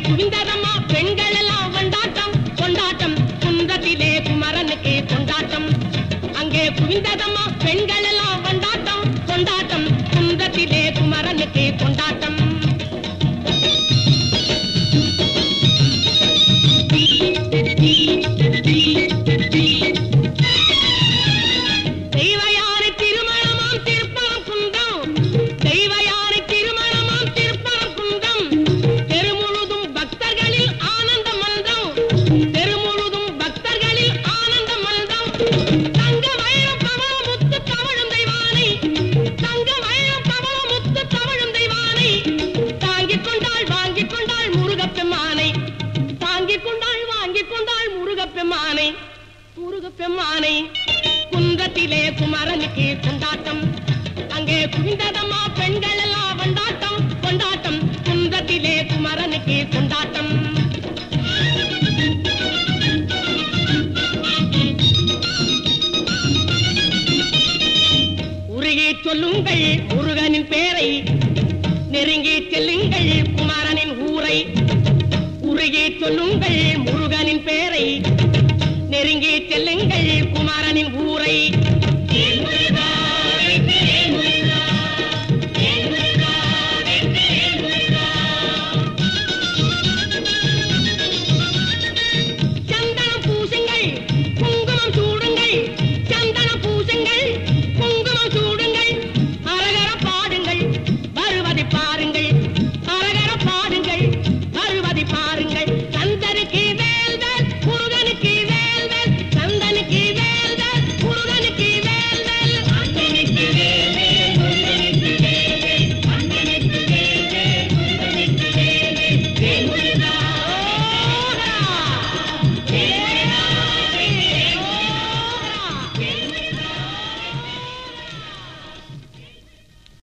குவிந்ததம்மா பெண்கள் எல்லாம் கொண்டாட்டம் கொண்டாட்டம் குன்றத்திலே குமரனுக்கு கொண்டாட்டம் அங்கே குவிந்ததம்மா பெண்கள் எல்லாம் கொண்டாட்டம் கொண்டாட்டம் குன்றத்திலே குமரனுக்கு கொண்டாட்டம் தெய்வயானை திருமணமாம் திருப்பம் குன்றம் தெய்வயானை திருமணமாம் திருப்பம் குன்றம் தெருமுழுதும் பக்தர்களில் ஆனந்த மல்தம் தெருமுழுதும் பக்தர்களில் ஆனந்த மல்தம் தங்க வயலும் பவளம் முத்து தவழும் தெய்வானை தங்க வயலும் பவளம் முத்து தவழும் தெய்வானை தாங்கிக் கொண்டாள் வாங்கிக் கொண்டாள் முருகப்பெம்மானை தாங்கிக் கொண்டாள் வாங்கிக் கொண்டாள் முருகப்பெம்மானை முருகப்பெம்மானை குன்றத்திலே குமரனுக்கு கொண்டாட்டம் அங்கே குவிந்ததம்மா பெண்கள் எல்லாம் கொண்டாட்டம் கொண்டாட்டம் குன்றத்திலே குமரனுக்கு கொண்டாட்டம் உருகி சொல்லுங்கள் முருகனின் பேரை நெருங்கி செல்லுங்கள் குமரனின் ஊரை உருகி சொல்லுங்கள் முருகனின் பேரை நெருங்கி செல்லுங்கள் குமரனின் ஊரை சந்தனம் பூசுங்கள் குங்குமம் சூடுங்கள் சந்தனம் பூசுங்கள் குங்குமம் சூடுங்கள் அரகர பாடுங்கள் வருவதை பாருங்கள் அரகர பாடுங்கள் வருவதை பாருங்கள் சந்தனுக்கு வேல்வேல் முருகனுக்கு வேல்வேல் சந்தனுக்கு வேல்வேல் முருகனுக்கு வேல்வேல் சந்தனுக்கு வேல்